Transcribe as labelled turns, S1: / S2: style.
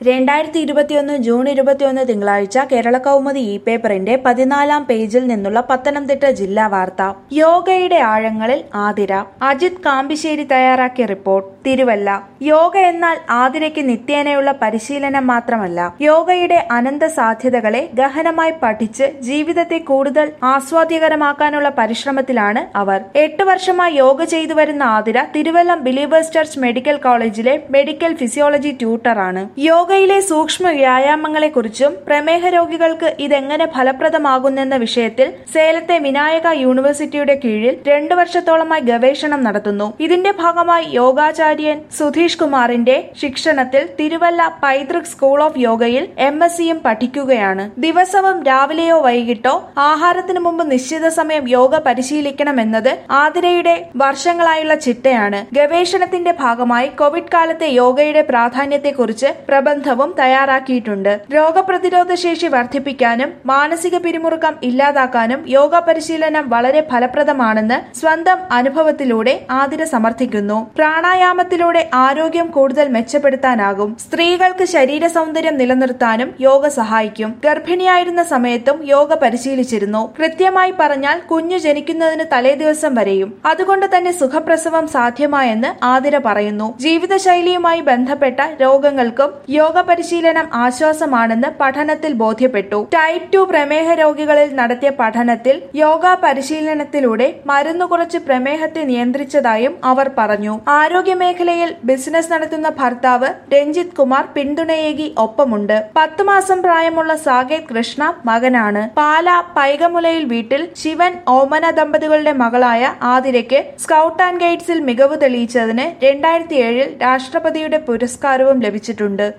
S1: രണ്ടായിരത്തി ഇരുപത്തിയൊന്ന് ജൂൺ ഇരുപത്തിയൊന്ന് തിങ്കളാഴ്ച കേരള കൗമുദി ഇ പേപ്പറിന്റെ പതിനാലാം പേജിൽ നിന്നുള്ള പത്തനംതിട്ട ജില്ലാ വാർത്ത യോഗയുടെ ആഴങ്ങളിൽ ആതിര അജിത് കാമ്പിശ്ശേരി തയ്യാറാക്കിയ റിപ്പോർട്ട് തിരുവല്ല യോഗ എന്നാൽ ആതിരയ്ക്ക് നിത്യേനയുള്ള പരിശീലനം മാത്രമല്ല യോഗയുടെ അനന്ത സാധ്യതകളെ ഗഹനമായി പഠിച്ച് ജീവിതത്തെ കൂടുതൽ ആസ്വാദ്യകരമാക്കാനുള്ള പരിശ്രമത്തിലാണ് അവർ എട്ട് വർഷമായി യോഗ ചെയ്തു വരുന്ന Athira Thiruvallam believers church medical കോളേജിലെ മെഡിക്കൽ ഫിസിയോളജി ട്യൂട്ടറാണ് യോഗയിലെ സൂക്ഷ്മ വ്യായാമങ്ങളെക്കുറിച്ചും പ്രമേഹ രോഗികൾക്ക് ഇതെങ്ങനെ ഫലപ്രദമാകുന്നെന്ന വിഷയത്തിൽ സേലത്തെ വിനായക യൂണിവേഴ്സിറ്റിയുടെ കീഴിൽ രണ്ടു വർഷത്തോളമായി ഗവേഷണം നടത്തുന്നു ഇതിന്റെ ഭാഗമായി യോഗാചാര്യൻ സുധീഷ് കുമാറിന്റെ ശിക്ഷണത്തിൽ തിരുവല്ല പൈതൃക് സ്കൂൾ ഓഫ് യോഗയിൽ എം എസ് സിയും പഠിക്കുകയാണ് ദിവസവും രാവിലെയോ വൈകിട്ടോ ആഹാരത്തിന് മുമ്പ് നിശ്ചിത സമയം യോഗ പരിശീലിക്കണമെന്നത് ആതിരയുടെ വർഷങ്ങളായുള്ള ചിട്ടയാണ് ഗവേഷണത്തിന്റെ ഭാഗമായി കോവിഡ് കാലത്തെ യോഗയുടെ പ്രാധാന്യത്തെക്കുറിച്ച് പ്രബന്ധവും തയ്യാറാക്കിയിട്ടുണ്ട് രോഗപ്രതിരോധ ശേഷി വർദ്ധിപ്പിക്കാനും മാനസിക പിരിമുറുക്കം ഇല്ലാതാക്കാനും യോഗ പരിശീലനം വളരെ ഫലപ്രദമാണെന്ന് സ്വന്തം അനുഭവത്തിലൂടെ ആതിര സമർത്ഥിക്കുന്നു പ്രാണായാമത്തിലൂടെ ആരോഗ്യം കൂടുതൽ മെച്ചപ്പെടുത്താനാകും സ്ത്രീകൾക്ക് ശരീര സൗന്ദര്യം നിലനിർത്താനും യോഗ സഹായിക്കും ഗർഭിണിയായിരുന്ന സമയത്തും യോഗ പരിശീലിച്ചിരുന്നു കൃത്യമായി പറഞ്ഞാൽ കുഞ്ഞു ജനിക്കുന്നതിന് തലേദിവസം വരെയും അതുകൊണ്ട് തന്നെ സുഖപ്രസവം സാധ്യമായെന്ന് ആതിര പറയുന്നു ജീവിതശൈലിയുമായി ബന്ധപ്പെട്ട രോഗങ്ങൾക്കും യോഗ പരിശീലനം ആശ്വാസമാണെന്ന് പഠനത്തിൽ ബോധ്യപ്പെട്ടു ടൈപ്പ് ടു പ്രമേഹ രോഗികളിൽ നടത്തിയ പഠനത്തിൽ യോഗ പരിശീലനത്തിലൂടെ മരുന്ന് കുറച്ച് പ്രമേഹത്തെ നിയന്ത്രിച്ചതായും അവർ പറഞ്ഞു ആരോഗ്യമേഖലയിൽ ബിസിനസ് നടത്തുന്ന ഭർത്താവ് രഞ്ജിത് കുമാർ പിന്തുണയേകി ഒപ്പമുണ്ട് പത്തു മാസം പ്രായമുള്ള സാകേത് കൃഷ്ണ മകനാണ് പാല പൈകമുലയിൽ വീട്ടിൽ ശിവൻ ഓമന ദമ്പതികളുടെ മകളായ ആതിരയ്ക്ക് സ്കൗട്ട് ആൻഡ് ഗൈഡ്സിൽ മികവ് തെളിയിച്ചതിന് രണ്ടായിരത്തി ഏഴിൽ രാഷ്ട്രപതിയുടെ പുരസ്കാരവും ലഭിച്ചിട്ടുണ്ട്